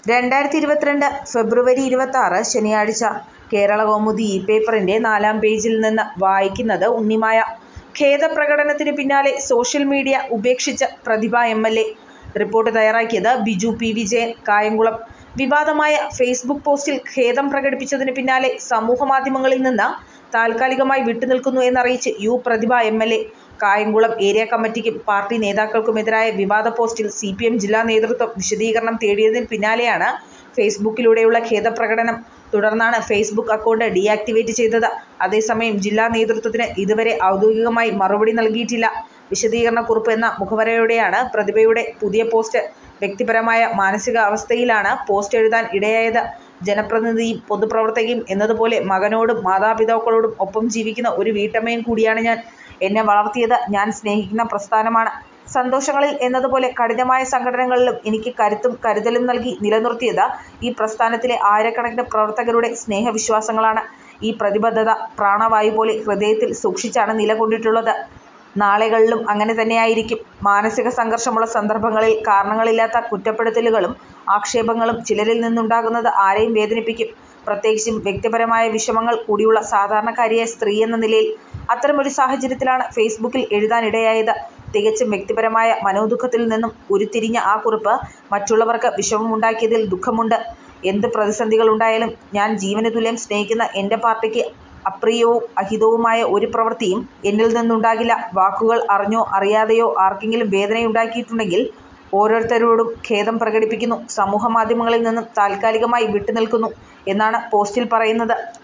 രണ്ടായിരത്തി ഇരുപത്തിരണ്ട് ഫെബ്രുവരി ഇരുപത്താറ് ശനിയാഴ്ച കേരളകൗമുദി ഇ പേപ്പറിൻ്റെ നാലാം പേജിൽ നിന്ന് വായിക്കുന്നത് ഉണ്ണിമായ. ഖേദപ്രകടനത്തിന് പിന്നാലെ സോഷ്യൽ മീഡിയ ഉപേക്ഷിച്ച് Prathibha M. L. A. Report തയ്യാറാക്കിയത് ബിജു പി. വിജയൻ കായംകുളം വിവാദമായ ഫേസ്ബുക്ക് പോസ്റ്റിൽ ഖേദം പ്രകടിപ്പിച്ചതിന് പിന്നാലെ സമൂഹമാധ്യമങ്ങളിൽ നിന്ന് താൽക്കാലികമായി വിട്ടുനിൽക്കുന്നു എന്നറിയിച്ച് U. Prathibha M. L. A. Kayamkulam area കമ്മിറ്റിക്കും പാർട്ടി നേതാക്കൾക്കുമെതിരായ വിവാദ പോസ്റ്റിൽ സിപിഎം ജില്ലാ നേതൃത്വം വിശദീകരണം തേടിയതിന് പിന്നാലെയാണ് ഫേസ്ബുക്കിലൂടെയുള്ള ഖേദപ്രകടനം. തുടർന്നാണ് ഫേസ്ബുക്ക് അക്കൗണ്ട് ഡീആക്ടിവേറ്റ് ചെയ്തത്. അതേസമയം ജില്ലാ നേതൃത്വത്തിന് ഇതുവരെ ഔദ്യോഗികമായി മറുപടി നൽകിയിട്ടില്ല. വിശദീകരണക്കുറിപ്പ് എന്ന മുഖവുരയോടെയാണ് പ്രതിഭയുടെ പുതിയ പോസ്റ്റ്. വ്യക്തിപരമായ മാനസികാവസ്ഥയിലാണ് പോസ്റ്റ് എഴുതാൻ ഇടയായത്. ജനപ്രതിനിധിയും പൊതുപ്രവർത്തകയും എന്നതുപോലെ മകനോടും മാതാപിതാക്കളോടും ഒപ്പം ജീവിക്കുന്ന ഒരു വീട്ടമ്മയും കൂടിയാണ് ഞാൻ. എന്നെ വളർത്തിയത് ഞാൻ സ്നേഹിക്കുന്ന പ്രസ്ഥാനമാണ്. സന്തോഷങ്ങളിൽ എന്നതുപോലെ കഠിനമായ സങ്കടങ്ങളിലും എനിക്ക് കരുത്തും കരുതലും നൽകി നിലനിർത്തിയത് ഈ പ്രസ്ഥാനത്തിലെ ആയിരക്കണക്കിന് പ്രവർത്തകരുടെ സ്നേഹവിശ്വാസങ്ങളാണ്. ഈ പ്രതിബദ്ധത പ്രാണവായുപോലെ ഹൃദയത്തിൽ സൂക്ഷിച്ചാണ് നിലകൊണ്ടിട്ടുള്ളത്. നാളെകളിലും അങ്ങനെ തന്നെയായിരിക്കും. മാനസിക സംഘർഷമുള്ള സന്ദർഭങ്ങളിൽ കാരണങ്ങളില്ലാത്ത കുറ്റപ്പെടുത്തലുകളും ആക്ഷേപങ്ങളും ചിലരിൽ നിന്നുണ്ടാകുന്നത് ആരെയും വേദനിപ്പിക്കും. പ്രത്യേകിച്ചും വ്യക്തിപരമായ വിഷമങ്ങൾ കൂടിയുള്ള സാധാരണക്കാരിയായ സ്ത്രീയെന്ന നിലയിൽ. അത്തരമൊരു സാഹചര്യത്തിലാണ് ഫേസ്ബുക്കിൽ എഴുതാനിടയായത്. തികച്ചും വ്യക്തിപരമായ മനോദുഃഖത്തിൽ നിന്നും ഉരുത്തിരിഞ്ഞ ആ കുറിപ്പ് മറ്റുള്ളവർക്ക് വിഷമമുണ്ടാക്കിയതിൽ ദുഃഖമുണ്ട്. എന്ത് പ്രതിസന്ധികളുണ്ടായാലും ഞാൻ ജീവനുതുല്യം സ്നേഹിക്കുന്ന എന്റെ പാർട്ടിക്ക് അപ്രിയവും അഹിതവുമായ ഒരു പ്രവൃത്തിയും എന്നിൽ നിന്നുണ്ടാകില്ല. വാക്കുകൾ അറിഞ്ഞോ അറിയാതെയോ ആർക്കെങ്കിലും വേദനയുണ്ടാക്കിയിട്ടുണ്ടെങ്കിൽ ഓരോരുത്തരോടും ഖേദം പ്രകടിപ്പിക്കുന്നു. സമൂഹമാധ്യമങ്ങളിൽ നിന്നും താൽക്കാലികമായി വിട്ടുനിൽക്കുന്നു എന്നാണ് പോസ്റ്റിൽ പറയുന്നത്.